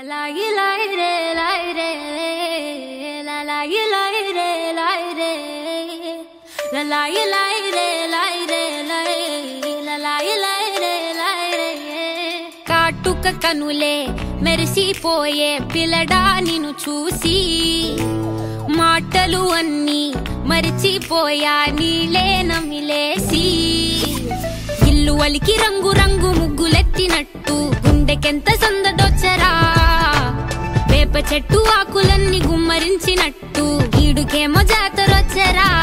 లాయి లాయి రే లాయి రే లా లాయి లాయి రే లాయి రే లా లాయి లాయి రే లాయి రే లాయి లా లాయి లాయి రే లాయి రే కాటుక కనులే మెరిసిపోయే పిల్లడా నిన్ను చూసి మాటలు అన్నీ మరిచిపోయా నీలే నమిలేసి ఇల్లు వలికి రంగు రంగు ముగ్గులెత్తినట్టు గుండెకెంత సందడొచ్చరా వేప చెట్టు ఆకులన్నీ గుమ్మరించినట్టు ఈడుకేమో జాతరొచ్చరా